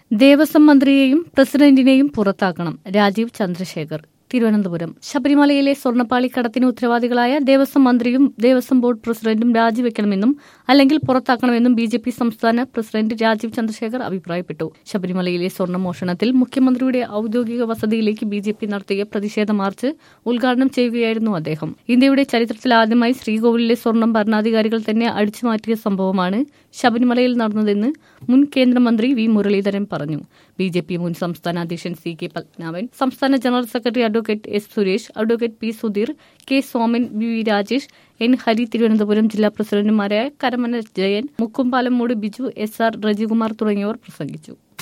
ദേവസ്വം മന്ത്രിയെയും പ്രസിഡന്റിനെയും പുറത്താക്കണം രാജീവ് ചന്ദ്രശേഖർ തിരുവനന്തപുരം ശബരിമലയിലെ സ്വർണ്ണപ്പാളിക്കടത്തിന് ഉത്തരവാദികളായ ദേവസ്വം മന്ത്രിയും ദേവസ്വം ബോർഡ് പ്രസിഡന്റും രാജിവെക്കണമെന്നും അല്ലെങ്കിൽ പുറത്താക്കണമെന്നും ബി ജെ പി സംസ്ഥാന പ്രസിഡന്റ് രാജീവ് ചന്ദ്രശേഖർ അഭിപ്രായപ്പെട്ടു ശബരിമലയിലെ സ്വർണ്ണ മോഷണത്തിൽ മുഖ്യമന്ത്രിയുടെ ഔദ്യോഗിക വസതിയിലേക്ക് ബി ജെ പി നടത്തിയ പ്രതിഷേധ മാർച്ച് ഉദ്ഘാടനം ചെയ്യുകയായിരുന്നു അദ്ദേഹം ഇന്ത്യയുടെ ചരിത്രത്തിൽ ആദ്യമായി ശ്രീകോവിലിലെ സ്വർണം ഭരണാധികാരികൾ തന്നെ അടിച്ചുമാറ്റിയ സംഭവമാണ് ശബരിമലയിൽ നടന്നതെന്ന് മുൻ കേന്ദ്രമന്ത്രി വി മുരളീധരൻ പറഞ്ഞു ബി ജെ പി മുൻ സംസ്ഥാന അധ്യക്ഷൻ സി കെ പത്മനാഭൻ സംസ്ഥാന general secretary advocate S Suresh advocate P Sudheer K Soman V V Rajesh N Hari Thiruvananthapuram ജില്ലാ പ്രസിഡന്റുമാരായ കരമന ജയൻ മുക്കുംപാലമൂട് ബിജു എസ് ആർ രജികുമാർ തുടങ്ങിയവർ പ്രസംഗിച്ചു